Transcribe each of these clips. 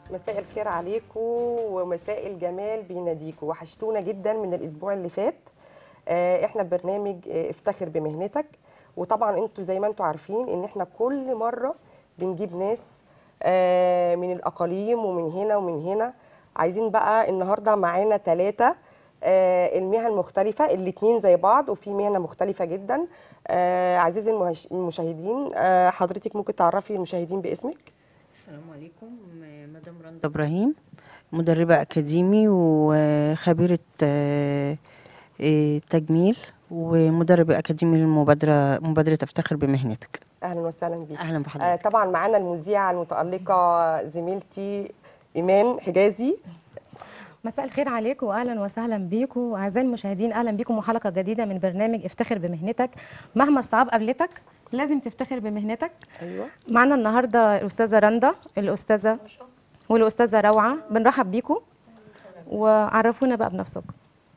مساء الخير عليكم ومساء الجمال بيناديكم وحشتونا جدا من الاسبوع اللي فات آه، احنا برنامج آه، افتخر بمهنتك وطبعا انتوا زي ما انتوا عارفين ان احنا كل مره بنجيب ناس آه، من الاقاليم ومن هنا ومن هنا عايزين بقى النهارده معانا ثلاثه المهن مختلفة الاتنين زي بعض وفي مهنة مختلفة جدا آه، عزيزي المهش- المشاهدين آه، حضرتك ممكن تعرفي المشاهدين باسمك السلام عليكم مدام رندا ابراهيم مدربه اكاديمي وخبيره آه، آه، تجميل ومدربه اكاديمي للمبادره مبادره افتخر بمهنتك اهلا وسهلا بيك اهلا آه بحضرتك طبعا معانا المذيعه المتالقه زميلتي ايمان حجازي مساء الخير عليكم واهلا وسهلا بيكم اعزائي المشاهدين اهلا بيكم وحلقه جديده من برنامج افتخر بمهنتك مهما الصعاب قابلتك لازم تفتخر بمهنتك ايوه معنا النهارده الاستاذه رندا الاستاذه والاستاذه روعه بنرحب بيكم وعرفونا بقى بنفسكم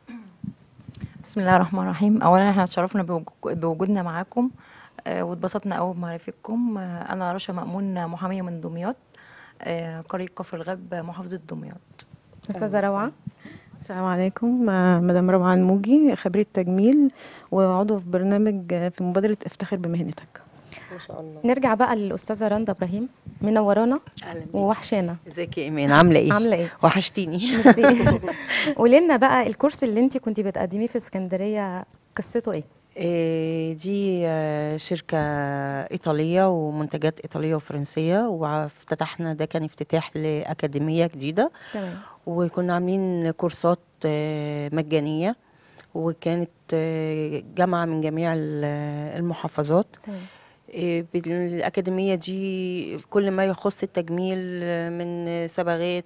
بسم الله الرحمن الرحيم اولا احنا اتشرفنا بوجو- بوجودنا معاكم آه، واتبسطنا قوي بمعرفتكم آه، انا رشا مأمون محاميه من دمياط آه، قريه كفر الغاب محافظه دمياط استاذه روعه السلام عليكم آه، مدام روعة الموجي خبيرة تجميل وعضو في برنامج آه، في مبادرة افتخر بمهنتك ما شاء الله نرجع بقى للاستاذه رندا ابراهيم منورانا اهلا بيك ووحشانا ازيك يا ايمان عامله ايه عامله ايه وحشتيني ميرسي. قولي لنا بقى الكورس اللي انت كنتي بتقدميه في اسكندريه قصته ايه آه، دي آه، شركة إيطالية ومنتجات إيطالية وفرنسية وافتتحنا ده كان افتتاح لأكاديمية جديدة تمام وكنا عاملين كورسات آه، مجانية وكانت آه، جامعة من جميع ال- المحافظات تمام آه، بالأكاديمية دي كل ما يخص التجميل آه، من صبغات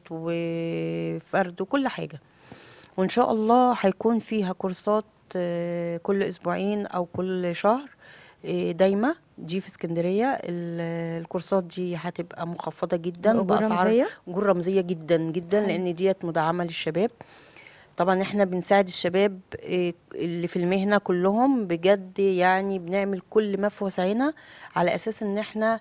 وفرد وكل حاجة وإن شاء الله هيكون فيها كورسات آه، كل أسبوعين أو كل شهر آه، دايمة دي في اسكندرية ال- الكورسات دي هتبقى مخفضة جدا أجور بأسعار رمزية؟ أجور رمزية جدا جدا حلو. لأن ديت مدعمة للشباب طبعا احنا بنساعد الشباب إيه، اللي في المهنة كلهم بجد يعني بنعمل كل ما في وسعنا على اساس ان احنا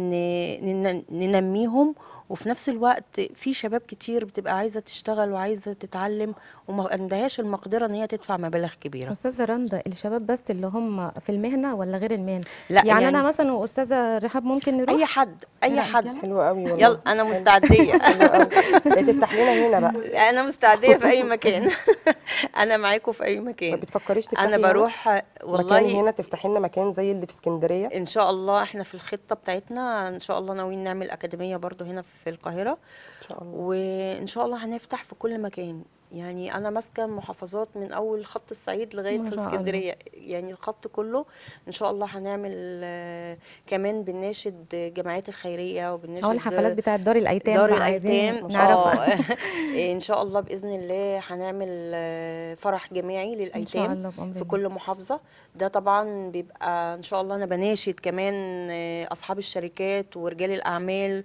ن- نن- ننميهم وفي نفس الوقت في شباب كتير بتبقى عايزة تشتغل وعايزة تتعلم وما عندهاش المقدرة ان هي تدفع مبالغ كبيرة استاذه رندا الشباب بس اللي هم في المهنه ولا غير المهنه لا يعني, يعني, انا مثلا واستاذه رحاب ممكن نروح اي حد اي رأيك حد يلا؟ حلو قوي والله يلا انا مستعدية حلو قوي تفتح لنا هنا بقى انا مستعدية في اي مكان انا معاكم في اي ما مكان بتفكريش تفتحي انا هنا؟ بروح مكان والله هنا تفتحي لنا مكان زي اللي في اسكندريه ان شاء الله احنا في الخطه بتاعتنا ان شاء الله ناويين نعمل اكاديميه برضو هنا في القاهره ان شاء الله وان شاء الله هنفتح في كل مكان يعني انا ماسكه محافظات من اول خط الصعيد لغايه ما شاء الله. اسكندريه يعني الخط كله ان شاء الله هنعمل آه، كمان بنناشد الجمعيات الخيريه وبنناشد او الحفلات بتاعه دار الايتام دار بقى عايزين الايتام نعرفها اه ان شاء الله باذن الله هنعمل آه، فرح جماعي ان شاء للايتام الله بامر في الله. كل محافظة ده طبعا بيبقى ان شاء الله انا بناشد كمان آه، اصحاب الشركات ورجال الاعمال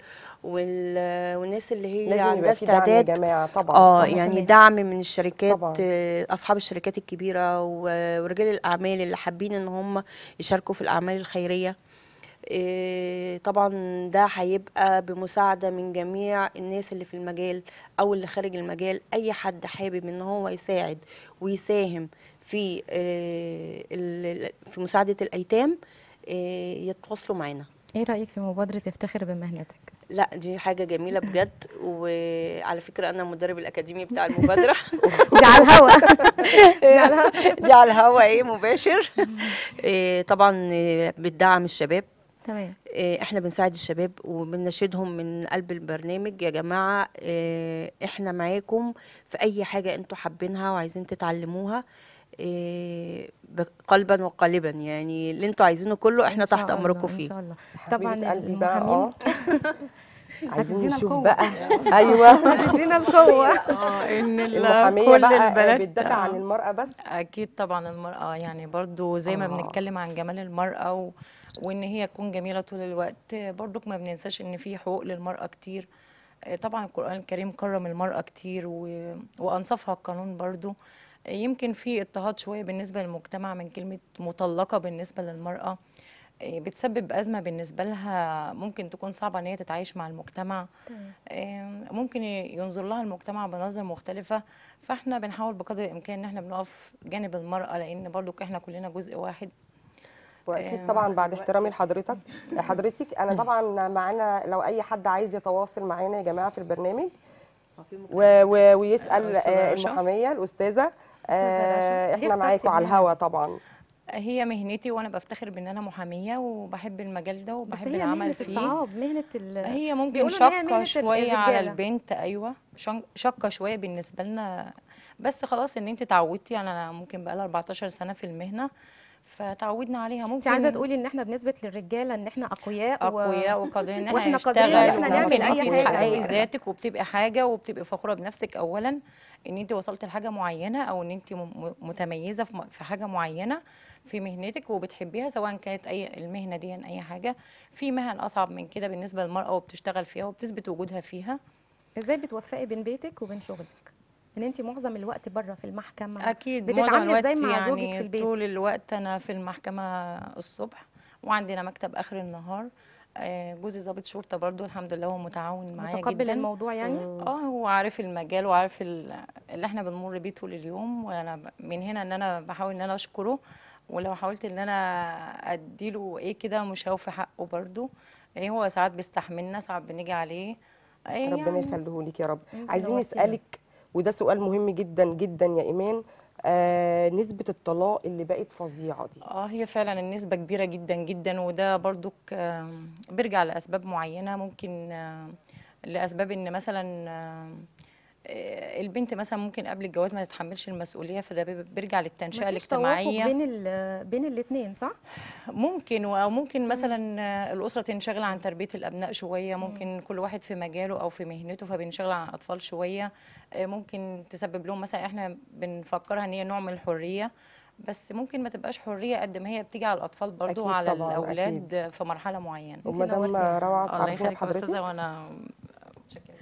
وال- والناس اللي هي لازم عندها يبقى في دعم يا استعداد جماعه طبعا اه طبعاً يعني تمام. دعم من الشركات طبعاً. آه، اصحاب الشركات الكبيره و- ورجال الاعمال اللي حابين ان هم يشاركوا في الاعمال الخيريه آه، طبعا ده هيبقى بمساعده من جميع الناس اللي في المجال او اللي خارج المجال اي حد حابب ان هو يساعد ويساهم في آه، ال- في مساعده الايتام آه، يتواصلوا معانا ايه رايك في مبادره افتخر بمهنتك لا دي حاجة جميلة بجد وعلى فكرة أنا مدرب الأكاديمي بتاع المبادرة دي على الهوا دي على الهوا دي على الهوا إيه مباشر إيه طبعا إيه، بتدعم الشباب تمام إيه، احنا بنساعد الشباب وبنناشدهم من قلب البرنامج يا جماعة إيه، احنا معاكم في أي حاجة انتوا حابينها وعايزين تتعلموها إيه، ب- قلبا وقالبا يعني اللي انتوا عايزينه كله احنا إن شاء تحت الله، أمركم ان فيه شاء الله حبيبة طبعا قلبي بقى المحامين اه عايزين هتدينا نشوف القوة. بقى ايوه هتدينا القوه اه ان ال- المحاميه كل بقى البنات بتدافع عن آه، المراه بس اكيد طبعا المراه يعني برضو زي ما آه. بنتكلم عن جمال المراه و... وان هي تكون جميله طول الوقت برضك ما بننساش ان في حقوق للمراه كتير آه، طبعا القران الكريم كرم المراه كتير و... وانصفها القانون برضو آه، يمكن في اضطهاد شويه بالنسبه للمجتمع من كلمه مطلقه بالنسبه للمراه آه، بتسبب ازمه بالنسبه لها ممكن تكون صعبه ان هي تتعايش مع المجتمع تمام. آه، ممكن ينظر لها المجتمع بنظرة مختلفة فاحنا بنحاول بقدر الامكان ان احنا بنقف جانب المرأة لان برضو احنا كلنا جزء واحد واكيد آه، طبعا بعد احترامي لحضرتك حضرتك انا طبعا معانا لو اي حد عايز يتواصل معانا يا جماعه في البرنامج و و ويسال أستاذة آه، رشا. المحاميه الاستاذه آه، رشا. ليه احنا اخترتي معاكم على المهنة الهوا دي؟ طبعا هي مهنتي وانا بفتخر بان انا محامية وبحب المجال ده بس وبحب هي العمل مهنة فيه الصعاب مهنة ال هي ممكن بيقولوا إن هي شاقة مهنة شوية على الرجالة. البنت أيوة شن- شاقة شوية بالنسبة لنا بس خلاص إن أنت تعودتي يعني أنا ممكن بقالي 14 سنة في المهنة فتعودنا عليها انت ممكن عايزه تقولي ان احنا بنثبت للرجاله ان احنا اقوياء و- اقوياء وقادرين ان احنا وإحنا قادرين إن نشتغل إحنا نعمل وممكن أي انت حاجة. تحققي ذاتك وبتبقي حاجه وبتبقي فخوره بنفسك اولا ان انت وصلت لحاجه معينه او ان انت م- م- متميزه في م- في حاجه معينه في مهنتك وبتحبيها سواء كانت اي المهنه دي اي حاجه في مهن اصعب من كده بالنسبه للمراه وبتشتغل فيها وبتثبت وجودها فيها ازاي بتوفقي بين بيتك وبين شغلك ان انت معظم الوقت بره في المحكمه اكيد معظم بتتعاملي الوقت ازاي مع زوجك يعني في البيت طول الوقت انا في المحكمه الصبح وعندنا مكتب اخر النهار آه، جوزي ضابط شرطه برضو الحمد لله هو متعاون معايا متقبل جدا الموضوع يعني اه هو عارف المجال وعارف ال- اللي احنا بنمر بيه طول اليوم وانا ب- من هنا ان انا بحاول ان انا اشكره ولو حاولت ان انا اديله ايه كده مش هوفي حقه برضو إيه هو ساعات بيستحملنا ساعات بنيجي عليه إيه ربنا يعني يخليه لك يا رب انت عايزين نورتينا. نسالك وده سؤال مهم جدا جدا يا ايمان آه نسبه الطلاق اللي بقت فظيعه دي اه هي فعلا النسبة كبيرة جدا جدا وده برضو بيرجع لأسباب معينة ممكن آم، لأسباب إن مثلا آم، آه، البنت مثلا ممكن قبل الجواز ما تتحملش المسؤولية فده بي- بيرجع للتنشئة مفيش توافق الاجتماعية بين ال بين الاثنين صح ممكن او ممكن مثلا آه، الاسره تنشغل عن تربيه الابناء شويه ممكن كل واحد في مجاله او في مهنته فبينشغل عن الاطفال شويه آه، ممكن تسبب لهم مثلا احنا بنفكرها ان هي نوع من الحريه بس ممكن ما تبقاش حريه قد ما هي بتيجي على الاطفال برضو أكيد وعلى طبعاً، الاولاد في مرحله معينه انت ومدام نورتينا. روعه الله عارفين يخليك يا حضرتك استاذه وانا متشكره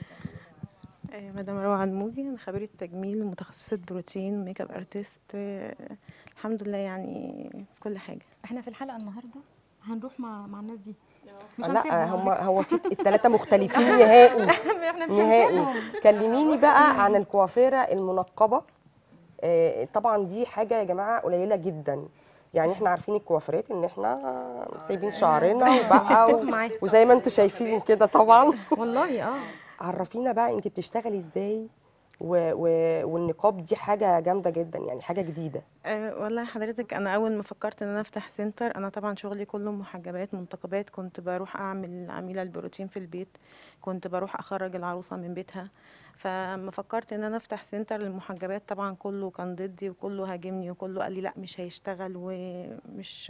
آه، مدام روعة الموجي أنا خبيرة تجميل متخصصة بروتين ميك اب ارتست آه، الحمد لله يعني في كل حاجة احنا في الحلقه النهارده هنروح مع مع الناس دي مش لا هنسيبهم هم على هو في الثلاثه مختلفين نهائي فكرة. احنا مش نهائي هنسيبهم كلميني بقى عن الكوافيره المنقبه آه، طبعا دي حاجه يا جماعه قليله جدا يعني احنا عارفين الكوافيرات ان احنا سايبين شعرنا وبقى مفتوح و... معاك. وزي ما انتم شايفين كده طبعا والله اه عرفينا بقى انت بتشتغلي ازاي و... و... والنقاب دي حاجه جامده جدا يعني حاجه جديده أه والله حضرتك انا اول ما فكرت ان انا افتح سنتر انا طبعا شغلي كله محجبات منتقبات كنت بروح اعمل عميله البروتين في البيت كنت بروح اخرج العروسه من بيتها فما فكرت ان انا افتح سنتر للمحجبات طبعا كله كان ضدي وكله هاجمني وكله قال لي لا مش هيشتغل ومش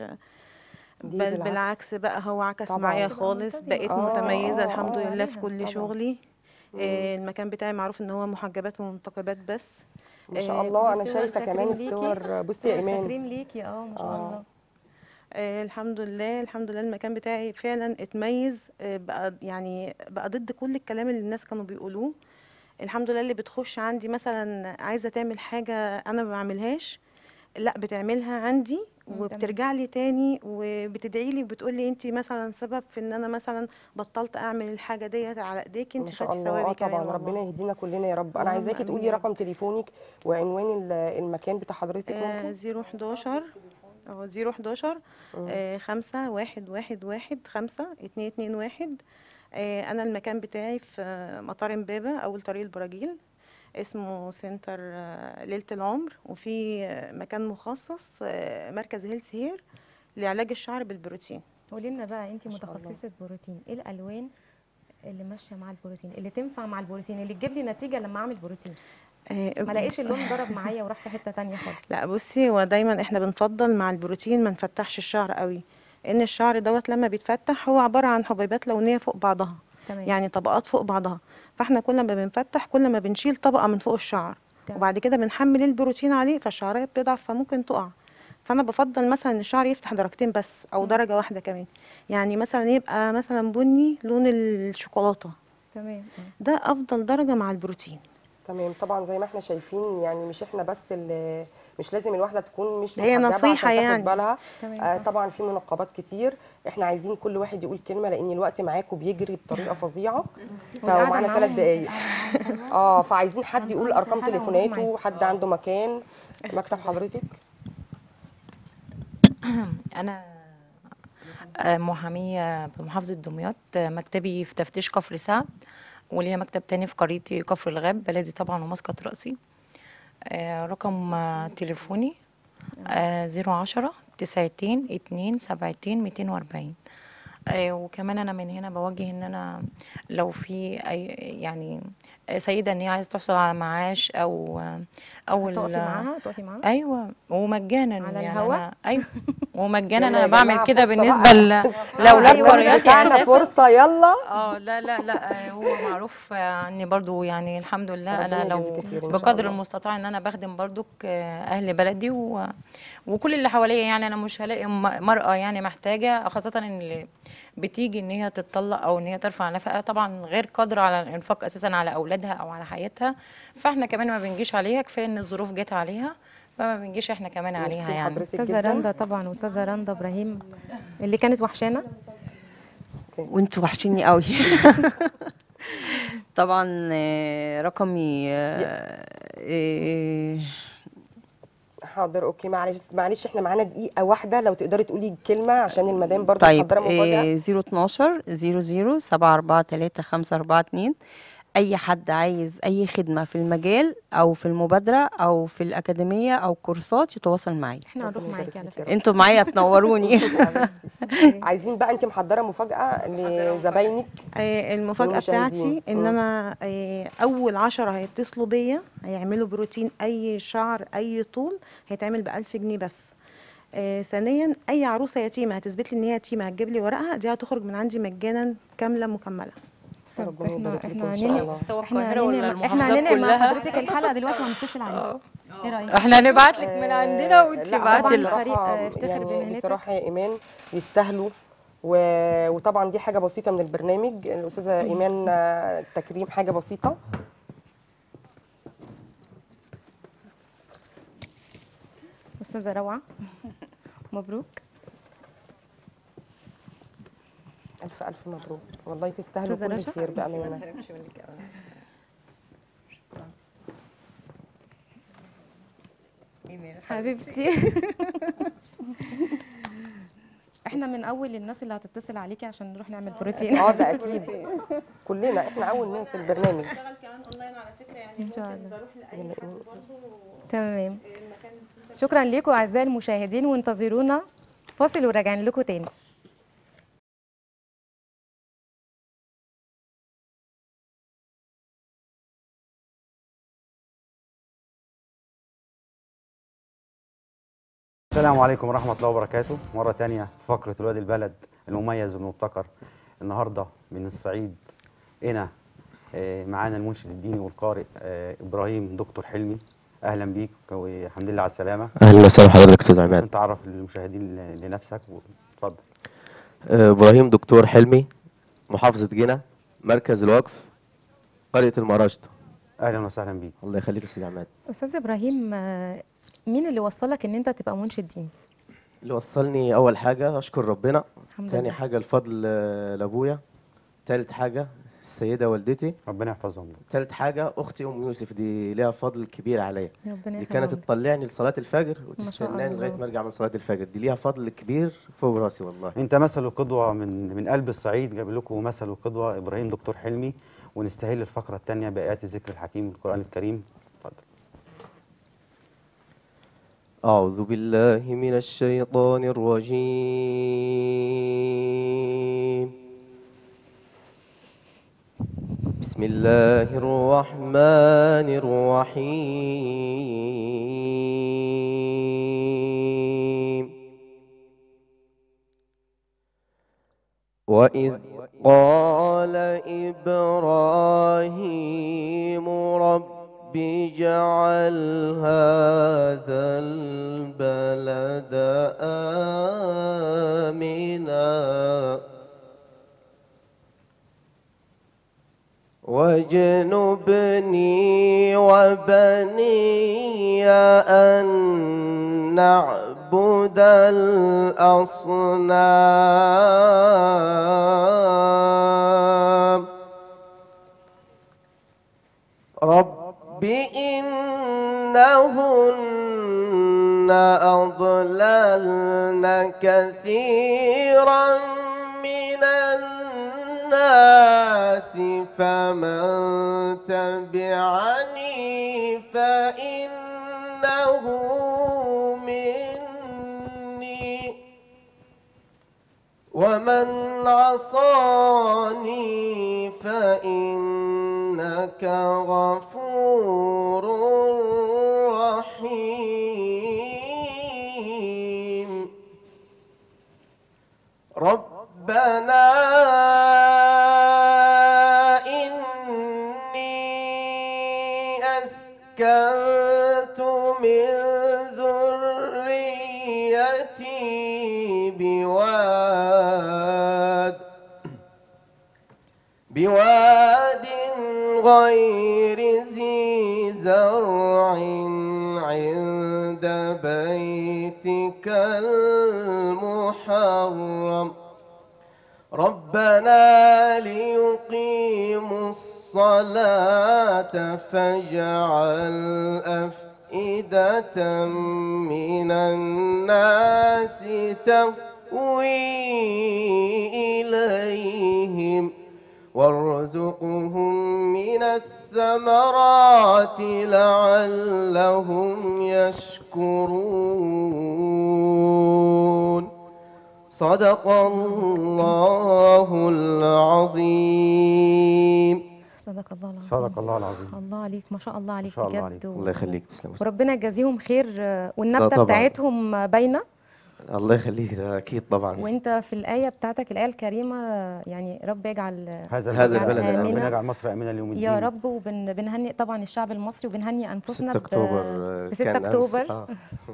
دي بل بالعكس. بالعكس بقى هو عكس طبعاً. معايا تبقى خالص ملتزمة. بقيت آه، متميزه آه، الحمد آه، لله في عليها كل طبعاً. شغلي آه، المكان بتاعي معروف ان هو محجبات ومنتقبات بس ما شاء آه، الله انا بصي هو شايفه كمان التكريم ليكي. الصور بصي يا ايمان فاكرين ليكي اه ما شاء آه. الله آه الحمد لله الحمد لله المكان بتاعي فعلا اتميز آه بقى يعني بقى ضد كل الكلام اللي الناس كانوا بيقولوه الحمد لله اللي بتخش عندي مثلا عايزه تعمل حاجه انا ما بعملهاش لا بتعملها عندي مم، وبترجع لي تاني وبتدعي لي وبتقول لي انت مثلا سبب في ان انا مثلا بطلت اعمل الحاجه ديت على ايديك ما انت شاء خدتي الله اه ثوابي كمان طبعا والله. ربنا يهدينا كلنا يا رب انا اللهم عايزاكي آمين تقولي يا رب. رقم تليفونك وعنوان ال- المكان بتاع حضرتك آه ممكن زيرو حداشر اه زيرو حداشر مم. آه خمسة واحد واحد واحد خمسة اتنين اتنين واحد آه أنا المكان بتاعي في آه، مطار إمبابة أول طريق البراجيل اسمه سنتر آه، ليلة العمر وفي آه، مكان مخصص آه، مركز هيلث هير لعلاج الشعر بالبروتين قولي لنا بقى انت ما شاء الله. متخصصه بروتين ايه الالوان اللي ماشيه مع البروتين اللي تنفع مع البروتين اللي تجيب لي نتيجه لما اعمل بروتين آه، ما لاقيش اللون ضرب معايا وراح في حته تانية خالص لا بصي هو دايما احنا بنفضل مع البروتين ما نفتحش الشعر قوي ان الشعر دوت لما بيتفتح هو عبارة عن حبيبات لونية فوق بعضها تمام يعني طبقات فوق بعضها فاحنا كل ما بنفتح كل ما بنشيل طبقة من فوق الشعر تمام. وبعد كده بنحمل البروتين عليه فالشعرية بتضعف فممكن تقع فانا بفضل مثلا ان الشعر يفتح درجتين بس او مم. درجة واحدة كمان يعني مثلا يبقى مثلا بني لون الشوكولاتة تمام ده افضل درجة مع البروتين تمام طبعا زي ما احنا شايفين يعني مش احنا بس اللي مش لازم الواحده تكون مش هي محجبة نصيحة عشان يعني. تاخد بالها تمام. آه طبعا في منقبات كتير احنا عايزين كل واحد يقول كلمه لان الوقت معاكم بيجري بطريقه فظيعه والقعدة فمعانا معاهم- ثلاث دقائق القعدة معاهم حلوة. اه فعايزين حد يقول هنخلص ارقام الحلقة ونروح تليفوناته معاكم. حد عنده مكان مكتب حضرتك انا آه، محاميه بمحافظه دمياط آه، مكتبي في تفتيش كفر سعد وليا مكتب تاني في قريتي كفر الغاب بلدي طبعا ومسقط رأسي آه، رقم آه، تليفوني زيرو عشرة تسعتين اتنين سبعتين ميتين وأربعين وكمان انا من هنا بوجه ان انا لو في اي يعني سيده ان هي عايزه تحصل على معاش او او ال- تقفي معاها تقفي معاها ايوه ومجانا على يعني الهوا؟ انا ايوه ومجانا يلا يا انا بعمل جماعة كده فرصة بالنسبه بقى. ل- لاولاد أيوة، قرياتي بتاعنا اساسا فرصه يلا اه لا لا لا آه، هو معروف عني برضو يعني الحمد لله ربنا انا لو يجازيك خير إن شاء بقدر الله. المستطاع ان انا بخدم برضو اهل بلدي و... وكل اللي حواليا يعني انا مش هلاقي م- مرأة يعني محتاجة خاصة ان اللي بتيجي ان هي تتطلق او ان هي ترفع نفقة طبعا غير قادرة على الانفاق اساسا على اولادها او على حياتها فاحنا كمان ما بنجيش عليها كفاية ان الظروف جت عليها فما بنجيش احنا كمان عليها ميرسي يعني حضرتك استاذه جدا رندا طبعا واستاذه رندا ابراهيم اللي كانت وحشانه وانتوا وحشيني قوي طبعا آه، رقمي آه، آه، حاضر اوكي معلش معلش احنا معانا دقيقه واحده لو تقدري تقولي كلمه عشان المدام برضه طيب محضره مفاجاه آه، 012 00 743 542 اي حد عايز اي خدمه في المجال او في المبادره او في الاكاديميه او كورسات يتواصل معايا احنا هنروح ربنا معاكي يبارك على فيك يا فكره انتوا معايا تنوروني عايزين بقى انت محضره مفاجاه لزباينك آه، المفاجأة والمشاهدين. بتاعتي ان مم. انا آه، اول عشرة هيتصلوا بيا هيعملوا بروتين اي شعر اي طول هيتعمل بألف جنيه بس آه، ثانيا اي عروسة يتيمة هتثبت لي ان هي يتيمة هتجيب لي ورقها دي هتخرج من عندي مجانا كاملة مكملة طب ربنا احنا يبارك لك احنا ان شاء هننقل الله مستوى احنا القاهرة ولا هننقل احنا المحافظات هننقل مع كلها حضرتك الحلقه دلوقتي وهنتصل عليك ايه رايك احنا هنبعت لك من عندنا وانت لا، بعتي طبعاً لنا بصراحة فريق، آه، افتخر يعني بمهنتك. بصراحه يا ايمان يستاهلوا و... وطبعا دي حاجه بسيطه من البرنامج الاستاذه ايمان آه، تكريم حاجه بسيطه استاذه روعه مبروك الف الف مبروك والله تستاهلوا أستاذة كل رشا؟ الخير بامانه حبيبتي احنا من اول الناس اللي هتتصل عليكي عشان نروح نعمل بروتين اه ده اكيد كلنا احنا اول ناس في البرنامج ان شاء الله تمام شكرا لكم اعزائي المشاهدين وانتظرونا فاصل وراجعين لكم تاني السلام عليكم ورحمة الله وبركاته مرة تانية في فقرة الوادي البلد المميز والمبتكر النهاردة من الصعيد هنا آه، معانا المنشد الديني والقارئ آه، إبراهيم دكتور حلمي أهلا بيك والحمد لله على السلامة اهلا وسهلا بحضرتك استاذ عماد انت عرف المشاهدين ل- لنفسك واتفضل آه، ابراهيم دكتور حلمي محافظه جنة مركز الوقف قريه المراشد أهلا وسهلا بيك الله يخليك يا استاذ عماد استاذ ابراهيم آه، مين اللي وصلك ان انت تبقى منشد دين اللي وصلني اول حاجه اشكر ربنا الحمد تاني لله حاجه الفضل آه، لابويا تالت حاجه السيده والدتي ربنا يحفظهم لك تالت حاجه اختي ام يوسف دي ليها فضل كبير عليا ربنا دي كانت يحفظك. تطلعني لصلاه الفجر شاء وتستناني لغايه الله. ما ارجع من صلاه الفجر دي ليها فضل كبير فوق راسي والله انت مثل وقدوة من من قلب الصعيد جاب لكم مثل وقدوة إبراهيم دكتور حلمي ونستهل الفقرة الثانية بآيات الذكر الحكيم القرآن الكريم اتفضل أعوذ بالله من الشيطان الرجيم بسم الله الرحمن الرحيم وإذ قال إبراهيم رب اجعل هذا البلد آمنا واجنبني وبني أن نعبد الأصنام رب إنهن أضللن كثيرا من الناس فمن تبعني فإنه مني ومن عصاني فإنك غفور رحيم ربنا إني أسكنت من ذريتي بواد بواد غير ذي زرع عند بيتك المحرم ربنا ليقيموا الصلاة فاجعل أفئدة من الناس تهوي إليهم وارزقهم من الثمرات لعلهم يشكرون صدق الله العظيم صدق الله العظيم صدق الله العظيم الله عليك ما شاء الله عليك شاء الله بجد عليك. و- الله يخليك تسلم يا أستاذ. وربنا يجازيهم خير آه، والنبته طبعاً. بتاعتهم باينه الله يخليك ده اكيد طبعا وانت في الايه بتاعتك الايه الكريمه آه، يعني رب يجعل هذا هذا البلد البلد ربنا آمنة. يجعل مصر امنه اليوم الدين يا رب وبنهنئ طبعا الشعب المصري وبنهنئ انفسنا 6 ب- اكتوبر آه، ب 6 كان أمس. اكتوبر آه.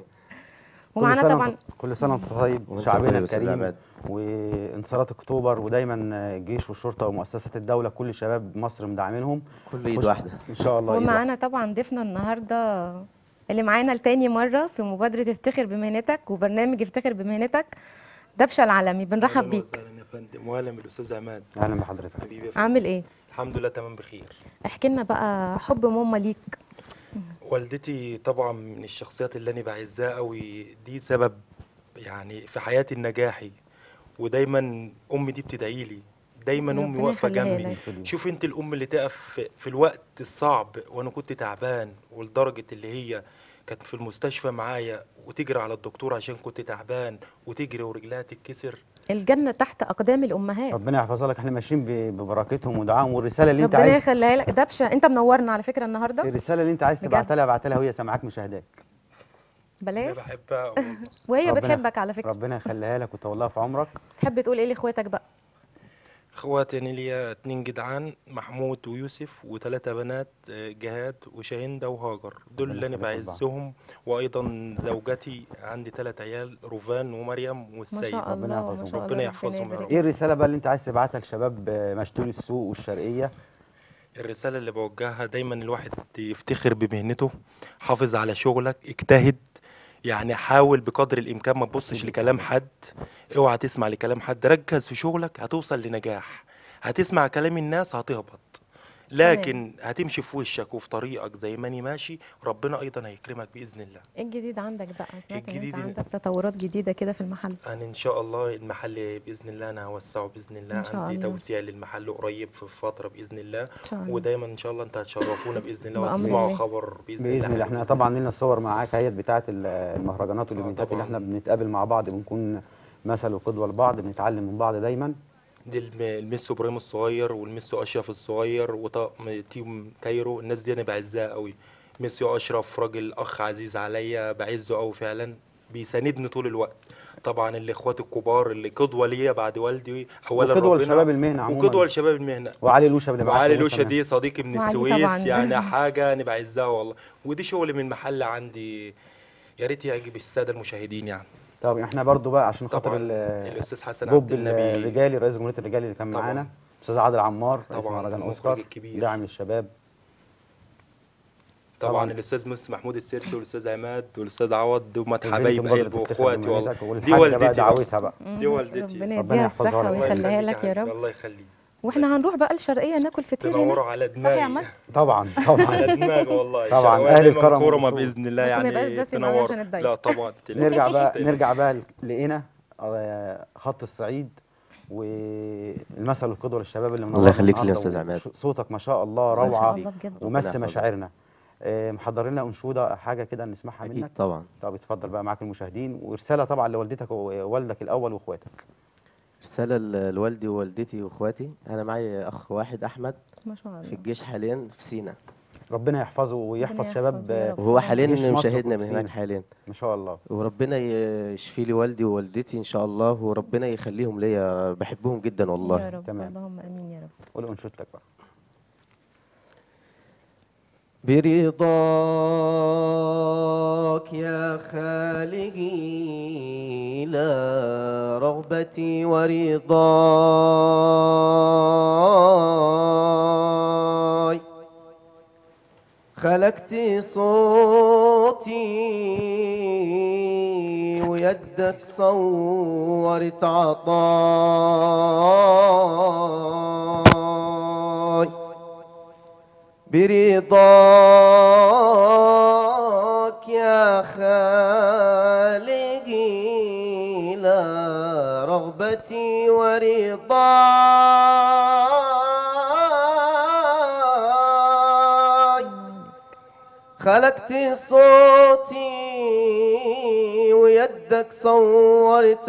ومعانا كل سنة طبعا وأنت- كل سنه وانت طيب وأنت شعبنا طيب يا أستاذ الكريم عماد. وانتصارات اكتوبر ودايما الجيش والشرطه ومؤسسات الدوله كل شباب مصر مدعمينهم كل ايد خش- واحده ان شاء الله إيد واحدة. ومعانا طبعا ضيفنا النهارده اللي معانا لتاني مره في مبادره افتخر بمهنتك وبرنامج افتخر بمهنتك دبشه العالمي بنرحب أهلاً بيك وسهلا يا فندم واهلا بالاستاذ عماد اهلا بحضرتك حبيبي يا فندم. عامل ايه الحمد لله تمام بخير احكي لنا بقى حب ماما ليك والدتي طبعا من الشخصيات اللي انا بعزها قوي دي سبب يعني في حياتي النجاحي ودايما امي دي بتدعي لي دايما امي ربنا واقفه يخليها جنبي لك. شوف انت الام اللي تقف في- في الوقت الصعب وانا كنت تعبان ولدرجه اللي هي كانت في المستشفى معايا وتجري على الدكتور عشان كنت تعبان وتجري ورجلها تتكسر الجنه تحت اقدام الامهات ربنا يحفظها لك احنا ماشيين ب- ببركتهم ودعائهم والرساله اللي انت ربنا عايز يخليها لك دبشه انت منورنا على فكره النهارده الرساله اللي انت عايز بجد. تبعتها لها ابعتها لها وهي سامعاك مشاهداك انا بلاش بحبها والله. وهي ربنا- بتحبك على فكره ربنا يخليها لك ويطولها في عمرك تحب تقول ايه لاخواتك بقى اخواتي انا ليا اتنين جدعان محمود ويوسف وثلاثة بنات آه، جهاد وشاهندة وهاجر دول اللي انا يخليكم لبعض. بعزهم وايضا زوجتي عندي ثلاث عيال روفان ومريم ما والسيد شاء ربنا الله ما يحفظهم. شاء الله ربنا يحفظهم يا يبارك رب. ايه الرساله بقى اللي انت عايز تبعتها لشباب آه، مشتول السوق والشرقيه الرسالة اللي بوجهها دايما الواحد يفتخر بمهنته حافظ على شغلك اجتهد يعني حاول بقدر الامكان ما تبصش لكلام حد اوعى تسمع لكلام حد ركز في شغلك هتوصل لنجاح هتسمع كلام الناس هتهبط لكن هتمشي في وشك وفي طريقك زي ما اني ماشي ربنا ايضا هيكرمك باذن الله ايه الجديد عندك بقى سمعت ان انت الجديد- عندك تطورات جديده كده في المحل انا ان شاء الله المحل باذن الله انا هوسعه باذن الله إن شاء عندي الله. توسيع للمحل قريب في فتره باذن الله ان شاء الله ودايما ان شاء الله انت هتشرفونا باذن الله بأمر وتسمعوا الله. خبر باذن, باذن الله حلو احنا بإذن طبعا لنا صور معاك اهيت بتاعه ال- المهرجانات والايفنتات اللي طبعاً. احنا بنتقابل مع بعض بنكون مثل وقدوه لبعض بنتعلم من بعض دايما دي الم- الميسو ابراهيم الصغير والميسو اشرف الصغير وطاقم تيم كايرو الناس دي انا بعزها قوي ميسو اشرف راجل اخ عزيز عليا بعزه قوي فعلا بيساندني طول الوقت طبعا الاخوات الكبار اللي قدوه ليا بعد والدي اولا وقدوة ربنا لشباب المهنة عموماً. وقدوه لشباب المهنه وعلي لوشا اللي وعلي بعته لوشا مثلاً. دي صديقي من وعلي السويس طبعاً. يعني حاجه انا بعزها والله ودي شغل من محل عندي يا ريت يعجب الساده المشاهدين يعني طب احنا برضو بقى عشان خاطر طبعا ال- الاستاذ حسن بوب عبد النبي الرجالي رئيس جمهوريه الرجالي اللي كان طبعاً. معانا استاذ عادل عمار رئيس طبعاً مهرجان المخرج اوسكار الكبير. داعم للشباب طبعا طبعاً. الاستاذ مس محمود السيرسي والاستاذ عماد والاستاذ عوض دول البنت حبايب برضه قلب بتفتخر واخواتي والله بمهنتك، دي والحاجة بقى والدتي بقى. دعوتها بقى دي والدتي ربنا ربنا يديها يحفظها الصحه لك. الله ويخليها يخليك لك يا حبيبي، رب الله يخليك واحنا هنروح بقى الشرقيه ناكل فطير تنوروا هنا على صح يا عماد دماغي طبعا طبعا على دماغي والله طبعاً، الشقاوة أهل دايما الكرم كورمة والسوق. باذن الله بس ما يبقاش يعني دسم أوي تنوروا عشان الدايت. لا طبعا نرجع بقى تقلقش. نرجع بقى لقينا آه، خط الصعيد والمثل والقدوه للشباب اللي منورنا يخليك لي يا النهاردة أستاذ عماد. صوتك ما شاء الله ما شاء روعه الله بجد ومس ربنا يحفظك. مشاعرنا آه، محضرين لنا انشوده حاجه كده نسمعها اكيد منك طبعا طب اتفضل بقى معاك المشاهدين ورساله طبعا لوالدتك ووالدك الاول واخواتك رساله ل- لوالدي ووالدتي واخواتي انا معي اخ واحد احمد ما شاء في الله الجيش حاليا في سينا ربنا يحفظه ويحفظ ربنا شباب يحفظه يا آه، رب. وهو حاليا جيش مصر مشاهدنا من وفي هناك سينا. حاليا ما شاء الله وربنا ي- يشفي لي والدي ووالدتي ان شاء الله وربنا يخليهم ليا بحبهم جدا والله يا رب تمام. اللهم امين يا رب قول انشودتك بقى برضاك يا خالقي لا رغبتي ورضاي خلقت صوتي ويدك صورت عطاي برضاك يا خالقي لا رغبتي ورضاي خلقت صوتي ويدك صورت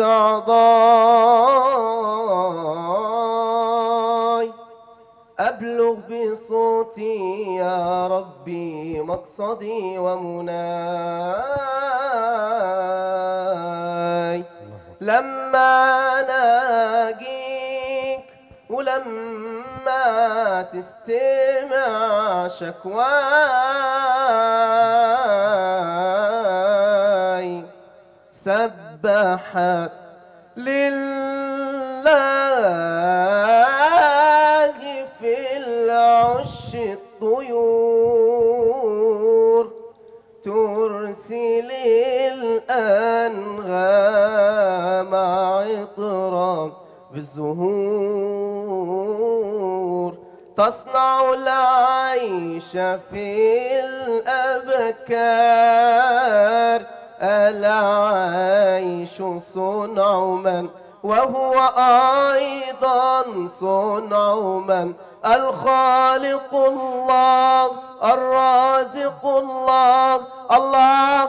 أعضاي أبلغ بصوتي يا ربي مقصدي ومناي لما ناجيك ولما تستمع شكواي سبحت لله في العش الطيور ترسل الأنغام عطرا بالزهور تصنع العيش في الأبكار العيش صنع من وهو أيضا صنع من الخالق الله الرازق الله الله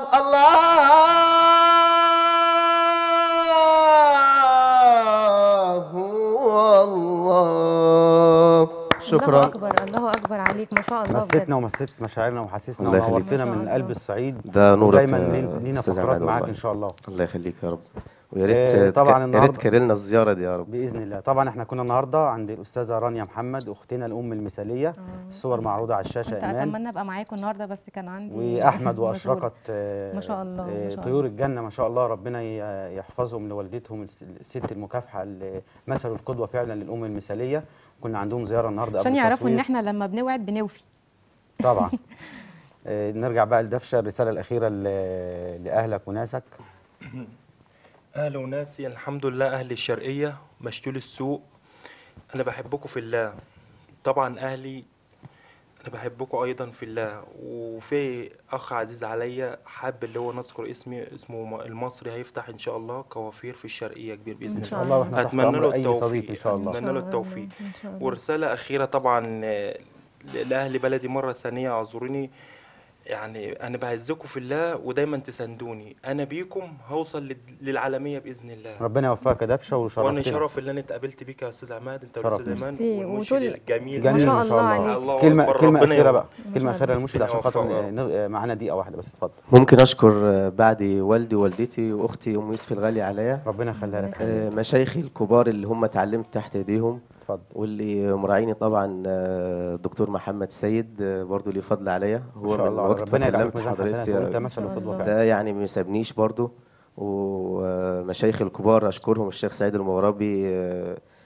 الله هو الله الله شكرا اكبر الله اكبر عليك ما شاء الله بجد مسيتنا ومسيت مشاعرنا وحاسسنا الله يخليك. ونورتنا ما شاء من الله. قلب الصعيد ده نورك دايما يا لينا أستاذ فقرات عماد معاك والله. ان شاء الله الله يخليك يا رب ويا آه، ريت طبعاً طبعا يا ريت النهاردة- كرلنا الزياره دي يا رب باذن الله طبعا احنا كنا النهارده عند الاستاذه رانيا محمد اختنا الام المثاليه الصور معروضه على الشاشه كنت ايمان اتمنى ابقى معاكم النهارده بس كان عندي واحمد مشغول. واشرقت آه، ما شاء الله، ما آه، شاء طيور الله. الجنه ما شاء الله ربنا ي- يحفظهم لوالدتهم الس- الست المكافحه اللي مثل القدوه فعلا للام المثاليه كنا عندهم زياره النهارده عشان قبل يعرفوا ان التصوير. احنا لما بنوعد بنوفي طبعا آه، نرجع بقى لدفشه الرساله الاخيره ل- لاهلك وناسك أهل وناسي الحمد لله أهل الشرقية مشتول السوق أنا بحبكم في الله طبعا أهلي أنا بحبكم أيضا في الله وفي أخ عزيز عليا حاب اللي هو نذكر اسمي اسمه م- المصري هيفتح إن شاء الله كوافير في الشرقية كبير بإذن إن الله شاء والله واحنا تحت أتمنى امر له اي صديق التوفيق ان شاء الله أتمنى له التوفيق ان شاء الله ورسالة أخيرة طبعا آه، لأهل بلدي مرة ثانية اعذروني يعني أنا بعزكم في الله ودايما تساندوني أنا بيكم هوصل لل- للعالمية بإذن الله ربنا يوفقك يا دبشه وانا وشرفتنا شرف اللي انا اتقابلت بيك يا استاذ عماد انت شرف. والاستاذ ايمان ميرسي. والمنشد وطول- الجميل جميل ما شاء ما شاء الله الله عليك. الله كلمه أكبر، كلمه ربنا اخيره يوفقك. بقى ما كلمه شاء اخيره الله. للمرشد عشان ربنا خاطر يوفقك. ن- ن- معانا دقيقه واحده بس اتفضل ممكن اشكر آه، بعد والدي ووالدتي واختي ام يوسف الغاليه عليا ربنا يخليها لك آه، مشايخي الكبار اللي هم اتعلمت تحت ايديهم اتفضل واللي مراعيني طبعا آه، الدكتور محمد سيد آه، برضو ليه فضل عليا ما هو شاء من الله وقت ربنا ما يجعلك كلمت ميزان حسنات حضرتك وانت آه، مثل شاء القدوه الله. فعلا ده يعني ما يسابنيش برضو ومشايخ الكبار اشكرهم الشيخ سعيد المغربي آه،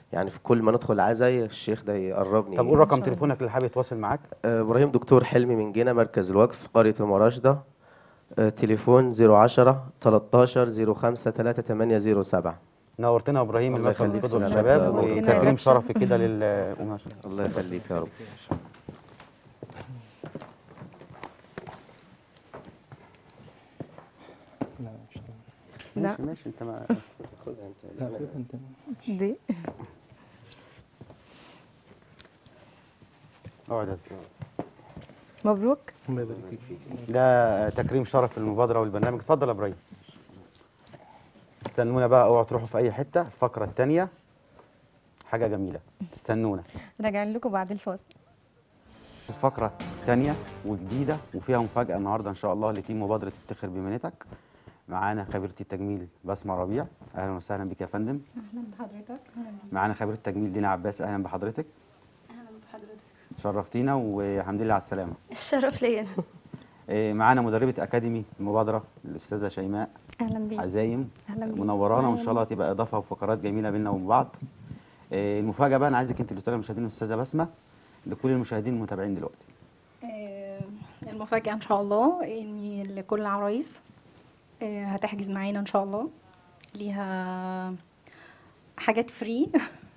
يعني في كل ما ندخل عزاي الشيخ ده يقربني طب قول رقم تليفونك اللي حابب يتواصل معاك آه، ابراهيم دكتور حلمي من جنة مركز الوقف قرية المراشدة آه، تليفون 010 13 05 3807 نورتنا يا ابراهيم الله المسا يخليك، القدوه سلام. للشباب نورتنا. وتكريم شرفي كده لل الله يخليك يا رب لا ماشي ماشي انت ما دي اقعد يا زلمة. مبروك ده تكريم شرف للمبادره والبرنامج اتفضل يا ابراهيم استنونا بقى اوعوا تروحوا في اي حته الفقره الثانيه حاجه جميله استنونا راجعين لكم بعد الفاصل الفقره الثانيه وجديده وفيها مفاجاه النهارده ان شاء الله لتيم مبادره افتخر بمهنتك معانا خبيره التجميل بسمه ربيع اهلا وسهلا بك يا فندم اهلا بحضرتك معانا خبيره التجميل دينا عباس اهلا بحضرتك اهلا بحضرتك شرفتينا والحمد لله على السلامه الشرف ليا إيه، معانا مدربه اكاديمي المبادره الاستاذه شيماء اهلا بيك عزايم اهلا بيك منورانا وان شاء الله أهلاً. تبقى اضافه وفقرات جميله بينا وبين بعض إيه، المفاجاه بقى انا عايزك انت اللي تقولي للمشاهدين الاستاذه بسمه لكل المشاهدين المتابعين دلوقتي آه، المفاجأة ان شاء الله ان لكل عرايس آه، هتحجز معانا ان شاء الله ليها حاجات فري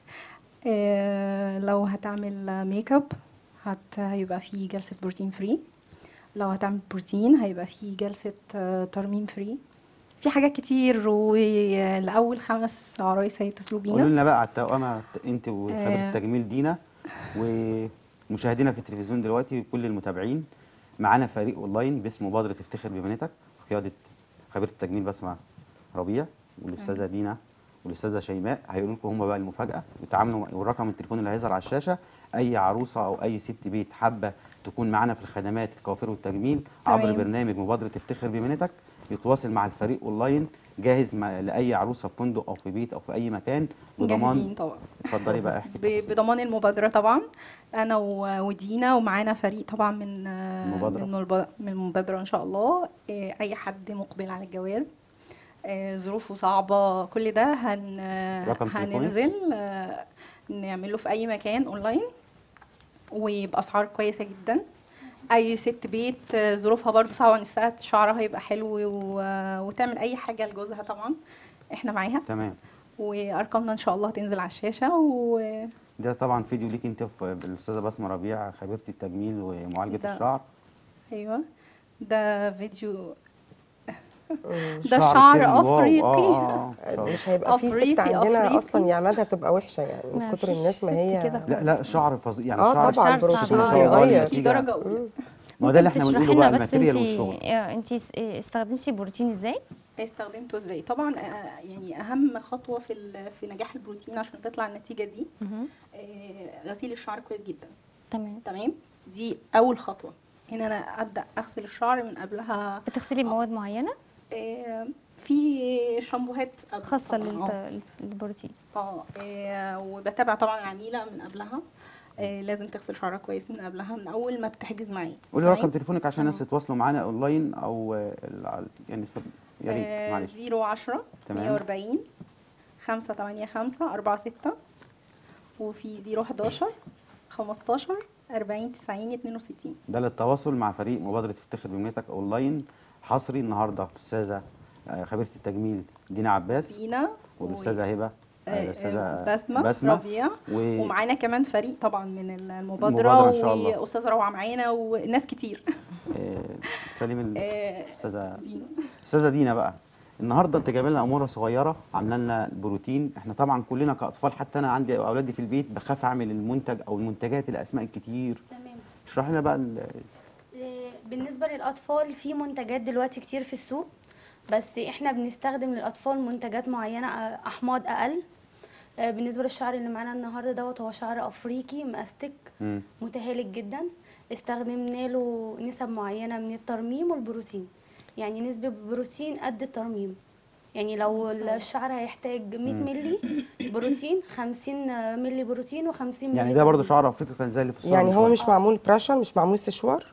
آه، لو هتعمل ميك اب هت هيبقى في جلسة بروتين فري لو هتعمل بروتين هيبقى في جلسة آه، ترميم فري في حاجات كتير ولأول خمس عرايس هيتصلوا قولوا بينا لنا بقى على التوأمه انت وخبيره آه. التجميل دينا ومشاهدينا في التلفزيون دلوقتي وكل المتابعين معانا فريق اونلاين باسم مبادره افتخر بمهنتك قياده خبيره التجميل بسمه ربيع والاستاذه دينا والاستاذه شيماء هيقولوا لكم هم بقى المفاجاه وتعاملوا والرقم التليفون اللي هيظهر على الشاشه اي عروسه او اي ست بيت حابه تكون معانا في الخدمات الكوافير والتجميل عبر تمام. برنامج مبادره افتخر بمهنتك يتواصل مع الفريق اونلاين جاهز مع لاي عروسه في فندق او في بيت او في اي مكان جاهزين بضمان طبعا اتفضلي بقى احكي ب- بضمان المبادرة طبعا أنا و- ودينا ومعانا فريق طبعا من المبادرة. من الب- من المبادرة إن شاء الله إيه، أي حد مقبل على الجواز إيه، ظروفه صعبة كل ده هن رقم تليفونك؟ هننزل آه، نعمله في أي مكان أونلاين وبأسعار كويسة جدا أي ست بيت آه، ظروفها برضو صعبة نساء شعرها يبقى حلو و- وتعمل أي حاجة لجوزها طبعا احنا معاها تمام وارقامنا ان شاء الله هتنزل على الشاشه و ده طبعا فيديو ليك انت في- بالاستاذه بسمه ربيع خبيره التجميل ومعالجه ده- الشعر ايوه ده فيديو ده شعر شعر كيرلي، واو. افريقي آه، آه، إن شاء الله. مش هيبقى في ست أفريقي، عندنا أفريقي. اصلا يعملها تبقى وحشه يعني من ما كتر فيش الناس ما ست هي كده لا لا شعر فظيع يعني اه شعر طبعا شعر بروتين صعب. ما شاء الله بيغير في النتيجة. درجه اولى ما هو ده اللي احنا تشرحي بنقوله بقى لنا بس الماتيريال انتي والشغل انت استخدمتي بروتين ازاي استخدمته ازاي طبعا آه، يعني اهم خطوه في ال- في نجاح البروتين عشان تطلع النتيجه دي آه، غسيل الشعر كويس جدا تمام تمام دي اول خطوه هنا انا ابدا اغسل الشعر من قبلها بتغسلي بمواد معينه آه، في شامبوهات خاصه طبعاً، آه. للت- للبروتين اه آه، وبتابع طبعا العميله من قبلها آه، لازم تغسل شعرها كويس من قبلها من اول ما بتحجز معايا قولي تمام؟ رقم تليفونك عشان الناس يتواصلوا معانا اونلاين او آه، ال- يعني ف- يا ريت آه، معلش 010 تمام. 140 585 46 وفي 011 15 40 90 62 ده للتواصل مع فريق مبادره افتخر بمهنتك اونلاين حصري النهارده الاستاذه آه، خبيره التجميل دينا عباس دينا والاستاذه هبه آه، آه، الاستاذه آه، بسمة, بسمه ربيع و- ومعانا كمان فريق طبعا من المبادرة المبادرة إن شاء الله. واستاذة روعة معانا وناس كتير آه، سليم ال- آه، الاستاذه دينا استاذه دينا بقى النهارده انت جايب لنا اموره صغيره عامله لنا البروتين احنا طبعا كلنا كاطفال حتى انا عندي اولادي في البيت بخاف اعمل المنتج او المنتجات الاسماء الكتير تمام اشرح لنا بقى ال- آه، بالنسبة للأطفال في منتجات دلوقتي كتير في السوق بس احنا بنستخدم للأطفال منتجات معينة آه، أحماض أقل آه، بالنسبة للشعر اللي معانا النهاردة دوت هو شعر أفريقي مأستك مم. متهالك جدا استخدمنا له نسب معينة من الترميم والبروتين يعني نسبة بروتين قد الترميم يعني لو الشعر هيحتاج 100 مم. ملي بروتين 50 ملي بروتين و50 ملي يعني ده برضه ترميم. شعر افريقيا كان زي اللي في الصوره يعني من هو شوية. مش معمول براشا مش معمول سشوار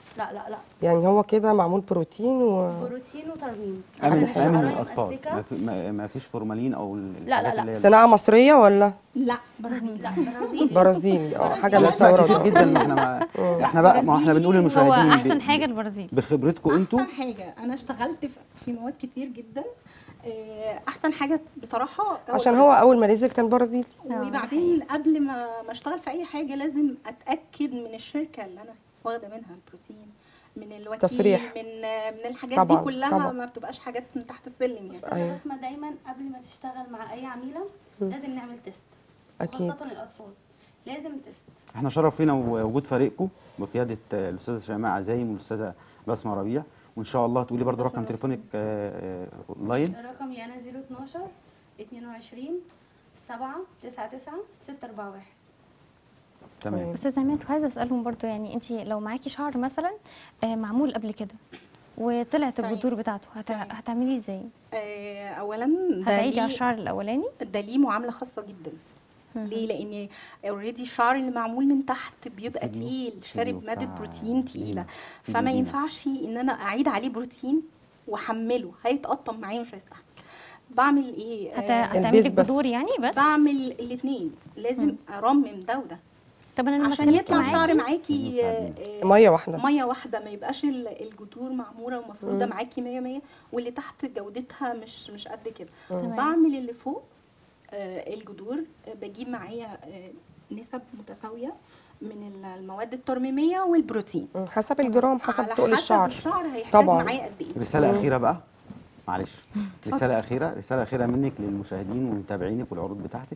لا لا لا يعني هو كده معمول بروتين و بروتين وترميم امن عشان امن الشعرايه للاطفال مأستكة. ما في- ما- ما فيش فورمالين او ال- لا، لا، الحاجات لا. اللي هي صناعه مصريه ولا لا برازيل لا برازيلي برازيلي اه حاجه لا، اسمع كتير مستورده جدا ما احنا ما احنا بقى ما احنا بنقول هو للمشاهدين احسن ب- حاجه البرازيل بخبرتكم انتوا احسن حاجه انا اشتغلت في- في مواد كتير جدا آه، احسن حاجه بصراحه عشان هو اول ما نزل كان برازيلي وبعدين قبل ما ما اشتغل في اي حاجه لازم اتاكد من الشركه اللي انا واخده منها البروتين من الوكيل تصريح. من من الحاجات طبعاً، دي كلها طبعاً. ما بتبقاش حاجات من تحت السلم يعني استاذه بسمه دايما قبل ما تشتغل مع اي عميله لازم نعمل تيست أكيد. خاصه الاطفال لازم تيست احنا شرف لينا وجود فريقكم بقياده آه، الاستاذه شيماء عزايم والاستاذه بسمه ربيع وان شاء الله تقولي برضو رقم تليفونك آه، آه، اونلاين رقمي انا 012 22 7 99 641 تمام استاذ عماد كنت عايزه اسالهم برضو يعني انت لو معاكي شعر مثلا آه، معمول قبل كده وطلعت الجذور بتاعته هت... هتعمليه ازاي آه، اولا ده هتعيدي على ليه- الشعر الاولاني ده ليه معامله خاصه جدا ليه لان اوريدي الشعر اللي معمول من تحت بيبقى الفيديو- تقيل الفيديو شارب ماده بتاع بروتين تقيله دينا. فما دينا. ينفعش ان انا اعيد عليه بروتين واحمله هيتقطم معايا مش هيستحمل بعمل ايه هت... آه، هتعملي البيز بس. الجذور يعني بس بعمل الاثنين لازم ارمم ده وده طب انا لما عشان اتكلمت يطلع شعر معاكي معاكي آه، آه، ميه واحده ميه واحده ما يبقاش ال- الجذور معموره ومفروده مم. معاكي 100 100 واللي تحت جودتها مش مش قد كده تمام. بعمل اللي فوق آه، الجذور آه، بجيب معايا آه، نسب متساويه من ال- المواد الترميميه والبروتين مم، حسب الجرام حسب على تقل حسب الشعر الشعر هيحتاج طبعاً. معايا قد ايه رساله اخيره بقى معلش رساله اخيره رساله اخيره منك للمشاهدين ومتابعينك والعروض بتاعتك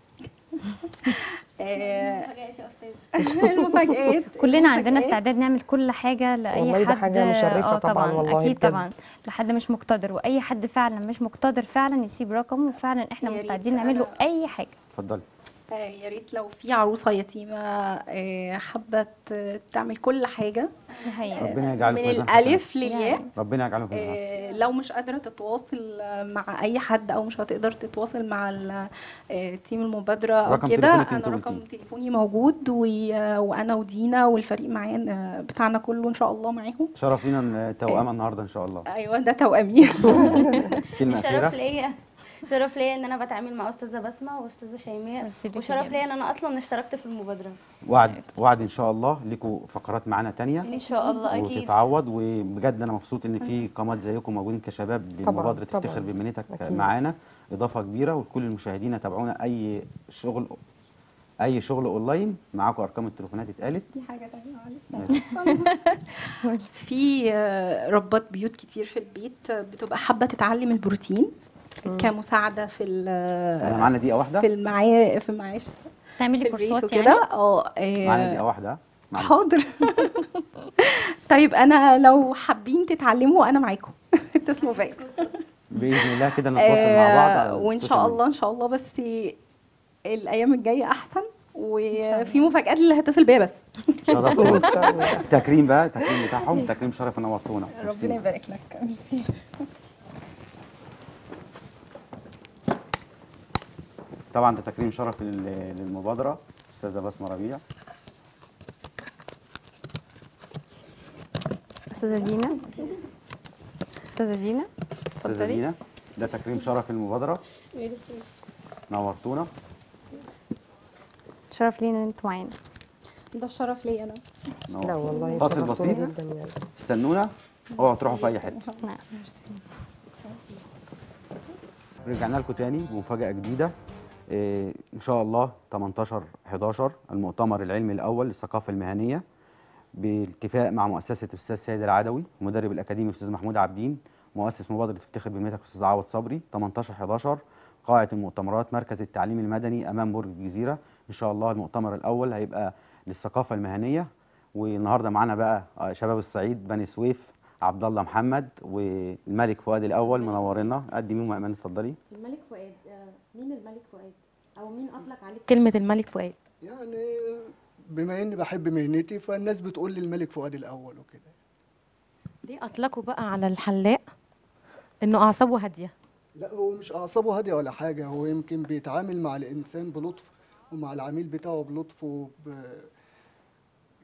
آه، مفاجآت يا استاذه المفاجآت كلنا عندنا المفاجآت. استعداد نعمل كل حاجه لاي والله حد ده حاجة مشرفة آه طبعاً والله اكيد بجد. طبعا لحد مش مقتدر واي حد فعلا مش مقتدر فعلا يسيب رقمه وفعلا احنا يا ريت مستعدين نعمل له أنا- اي حاجه اتفضلي آه، يا ريت لو في عروسه يتيمه آه، حابه ت- تعمل كل حاجه دي حقيقة. ربنا يجعله من في ميزان حسنات. الالف للياء يعني. ربنا يجعله في ميزان آه، لو مش قادره تتواصل آه، مع اي حد او مش هتقدر تتواصل مع ال- آه، تيم المبادره او رقم كده تليفونك انا انت رقم قلتيه. تليفوني موجود و- وانا ودينا والفريق معانا بتاعنا كله ان شاء الله معاهم شرف لينا توأمة النهارده ان شاء الله ايوه ده توأمي كلمه شرف اخيره ليا شرف ليا ان انا بتعامل مع استاذه بسمه واستاذه شيماء ميرسي ليكي وشرف جدا. ليا ان انا اصلا اشتركت في المبادره وعد وعد ان شاء الله لكم فقرات معانا تانية ان شاء الله اكيد وتتعوض وبجد انا مبسوط ان في قامات زيكم موجودين كشباب للمبادره طبعاً. تفتخر بمهنتك أكيد. معانا اضافه كبيره وكل المشاهدين يتابعونا اي شغل اي شغل اونلاين معاكم ارقام التليفونات اتقالت دي حاجه تانية معلش في آه، ربات بيوت كتير في البيت آه، بتبقى حابه تتعلم البروتين كمساعده في ال- احنا معانا دقيقه واحده في المعايا في المعاش تعملي في البيت كورسات وكده يعني اه آه، معانا دقيقه واحده معلش. حاضر طيب انا لو حابين تتعلموا انا معاكم اتصلوا بيا باذن الله كده نتواصل مع بعض على آه، وان السوشيال شاء ميديا. الله ان شاء الله بس الايام الجايه احسن وفي مفاجآت اللي هتصل بيا بس شرفتونا ان شاء الله تكريم بقى تكريم بتاعهم تكريم شرف نورتونا ميرسي. ربنا يبارك لك ميرسي طبعا ده تكريم شرف لل- للمبادره استاذه بسمه ربيع استاذه دينا استاذه دينا استاذه اتفضلي. دينا ده تكريم شرف للمبادره نورتونا شرف لينا ان انتوا معانا ده الشرف ليا انا لا والله فاصل شرفتونا بسيط. جدا يعني استنونا اوعوا تروحوا في اي حته نعم. رجعنا لكم تاني بمفاجاه جديده إيه ان شاء الله 18 11 المؤتمر العلمي الاول للثقافه المهنيه باتفاق مع مؤسسه الاستاذ سيد العدوي ومدرب الاكاديمي الاستاذ محمود عابدين مؤسس مبادره افتخر بمهنتك الاستاذ عوض صبري 18 11 قاعه المؤتمرات مركز التعليم المدني امام برج الجزيره ان شاء الله المؤتمر الاول هيبقى للثقافه المهنيه والنهارده معانا بقى آه، شباب الصعيد بني سويف عبد الله محمد والملك فؤاد الاول منورنا قدمي ام ايمان اتفضلي الملك فؤاد مين الملك فؤاد او مين اطلق عليه كلمه الملك فؤاد يعني بما اني بحب مهنتي فالناس بتقول لي الملك فؤاد الاول وكده ليه اطلقوا بقى على الحلاق انه اعصابه هاديه لا هو مش اعصابه هاديه ولا حاجه هو يمكن بيتعامل مع الانسان بلطف ومع العميل بتاعه بلطف وب...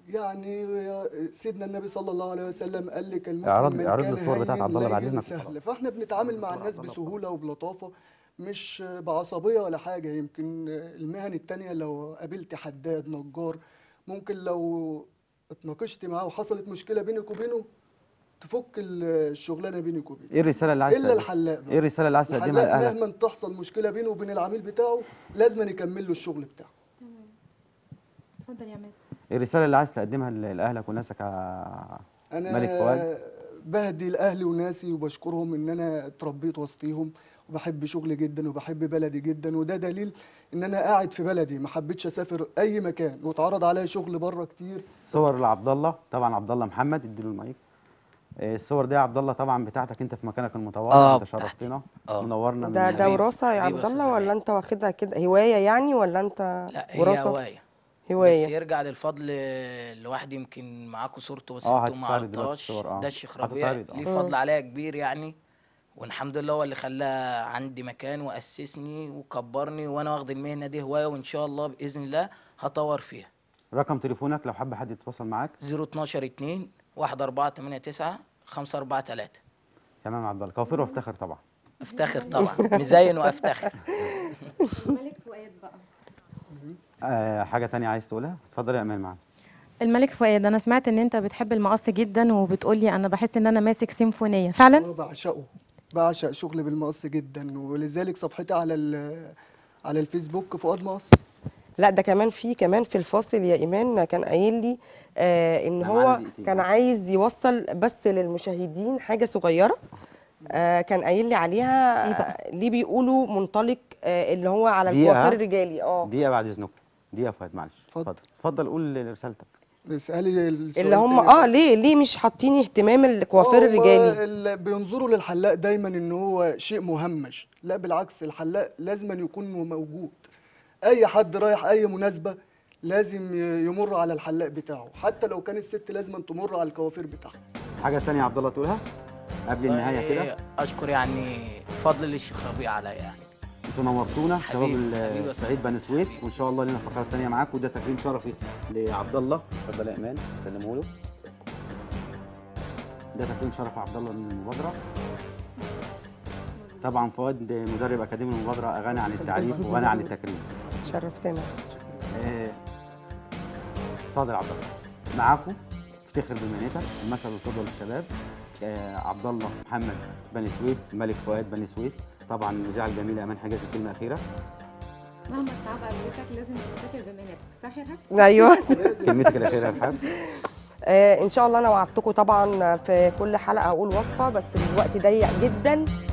يعني سيدنا النبي صلى الله عليه وسلم قال لك المسلم اعرض- من اعرض كان لي الصور بتاعت هين عبد الله بعد لين إذنك سهل فاحنا بنتعامل مع الناس بسهوله وبلطافه مش بعصبيه ولا حاجه يمكن المهن التانية لو قابلت حداد نجار ممكن لو اتناقشت معاه وحصلت مشكله بينك وبينه تفك الشغلانه بينك وبينه ايه الرساله اللي عايز الا تقدمها؟ الحلاق بقى ايه الرساله اللي عايز تقدمها الحلاق لاهلك مهما تحصل مشكله بينه وبين العميل بتاعه لازم يكمل له الشغل بتاعه اتفضل يا عماد ايه الرساله اللي عايز تقدمها ل- لاهلك وناسك يا انا ملك فؤاد بهدي لاهلي وناسي وبشكرهم ان انا اتربيت وسطيهم وبحب شغلي جدا وبحب بلدي جدا وده دليل ان انا قاعد في بلدي ما حبيتش اسافر اي مكان واتعرض عليا شغل بره كتير صور لعبد الله طبعا عبد الله محمد اديله المايك إيه الصور دي يا عبد الله طبعا بتاعتك انت في مكانك المتواضع آه، انت شرفتنا آه. منورنا ده من- ده وراثه يا حبيبي عبد يا الله أستاذ ولا انت واخدها كده هوايه يعني ولا انت لا هي وراثه هوايه هوايه بس يرجع للفضل لواحد يمكن معاكم صورته بس آه، انتوا ما هتتعرض دلوقتي عرضتهاش الصور، آه. ده الشيخ ربيع هتتعرض، آه. ليه فضل عليا كبير يعني والحمد لله هو اللي خلى عندي مكان واسسني وكبرني وانا واخد المهنه دي هوايه وان شاء الله باذن الله هطور فيها رقم تليفونك لو حب حد يتواصل معاك 012 2 1489 543 تمام يا عبد الله كوافير وافتخر طبعا افتخر طبعا مزين وافتخر الملك فؤاد بقى آه حاجه تانية عايز تقولها اتفضل يا امال معانا الملك فؤاد انا سمعت ان انت بتحب المقص جدا وبتقولي انا بحس ان انا ماسك سيمفونيه فعلا اه بعشقه بعشق شغل بالمقص جدا ولذلك صفحتي على ال- على الفيسبوك فؤاد مقص لا ده كمان في كمان في الفاصل يا ايمان كان قايل لي آه ان أنا هو معانا دقيقتين. كان عايز يوصل بس للمشاهدين حاجه صغيره آه كان قايل لي عليها آه ليه بيقولوا منطلق آه اللي هو على دقيقة، الكوافير ها؟ الرجالي اه دقيقه بعد اذنكم دقيقه يا فؤاد معلش اتفضل. اتفضل اتفضل قول رسالتك اسالي السؤال اللي هم التاني اه ليه ليه مش حاطين اهتمام الكوافير هما الرجالي ال- بينظروا للحلاق دايما ان هو شيء مهمش لا بالعكس الحلاق لازم يكون موجود اي حد رايح اي مناسبه لازم ي- يمر على الحلاق بتاعه حتى لو كانت ست لازم تمر على الكوافير بتاعها حاجه تانية يا عبد الله تقولها قبل النهايه كده والله اشكر يعني فضل للشيخ ربيع عليا يعني انتوا نورتونا شباب حبيبي، ال- حبيبي يا الصعيد بني سويف وان شاء الله لنا فقرات تانية معاكم وده تكريم شرفي لعبد الله اتفضل يا ايمان سلموا له ده تكريم شرف عبد الله من المبادره طبعا فؤاد مدرب اكاديمي المبادره غني عن التعريف وغني عن التكريم شرفتنا آه، اتفضل يا عبد الله معاكم افتخر بمهنتك المثل القدوه للشباب آه، عبد الله محمد بني سويف ملك فؤاد بني سويف طبعا المذيعه الجميله امان حجازي كلمه اخيره مهما استعاب قابلتك لازم تفتكر بمهنتك صح يا رحاب؟ ايوه كلمتك الاخيره يا رحاب آه ان شاء الله انا وعدتكم طبعا في كل حلقه اقول وصفه بس الوقت ضيق جدا